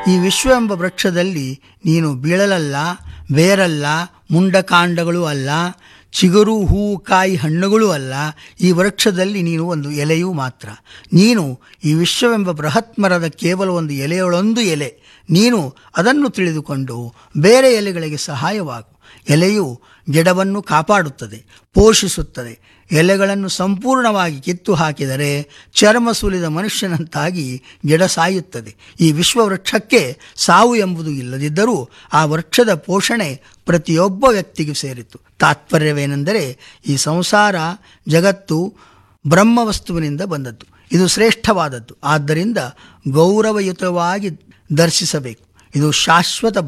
ಈ ವಿಶ್ವ ಎಂಬ ವೃಕ್ಷದಲ್ಲಿ ನೀನು ಬೀಳಲಲ್ಲ ಬೇರಲ್ಲ ಮುಂಡಕಾಂಡಗಳು ಅಲ್ಲ ಚಿಗುರು ಹೂವು ಕಾಯಿ ಹಣ್ಣುಗಳೂ ಅಲ್ಲ ಈ ವೃಕ್ಷದಲ್ಲಿ ನೀನು ಒಂದು ಎಲೆಯೂ ಮಾತ್ರ ನೀನು ಈ ವಿಶ್ವವೆಂಬ ಬೃಹತ್ ಮರದ ಕೇವಲ ಒಂದು ಎಲೆಯೊಳೊಂದು ಎಲೆ ನೀನು ಅದನ್ನು ತಿಳಿದುಕೊಂಡು ಬೇರೆ ಎಲೆಗಳಿಗೆ ಸಹಾಯವಾಗು ಎಲೆಯು ಗಿಡವನ್ನು ಕಾಪಾಡುತ್ತದೆ ಪೋಷಿಸುತ್ತದೆ ಎಲೆಗಳನ್ನು ಸಂಪೂರ್ಣವಾಗಿ ಕಿತ್ತು ಹಾಕಿದರೆ ಚರ್ಮ ಸುಲಿದ ಮನುಷ್ಯನಂತಾಗಿ ಗಿಡ ಸಾಯುತ್ತದೆ ಈ ವಿಶ್ವವೃಕ್ಷಕ್ಕೆ ಸಾವು ಎಂಬುದು ಇಲ್ಲದಿದ್ದರೂ ಆ ವೃಕ್ಷದ ಪೋಷಣೆ ಪ್ರತಿಯೊಬ್ಬ ವ್ಯಕ್ತಿಗೂ ಸೇರಿತು ತಾತ್ಪರ್ಯವೇನೆಂದರೆ ಈ ಸಂಸಾರ ಜಗತ್ತು ಬ್ರಹ್ಮವಸ್ತುವಿನಿಂದ ಬಂದದ್ದು ಇದು ಶ್ರೇಷ್ಠವಾದದ್ದು ಆದ್ದರಿಂದ ಗೌರವಯುತವಾಗಿ ದರ್ಶಿಸಬೇಕು ಇದು ಶಾಶ್ವತ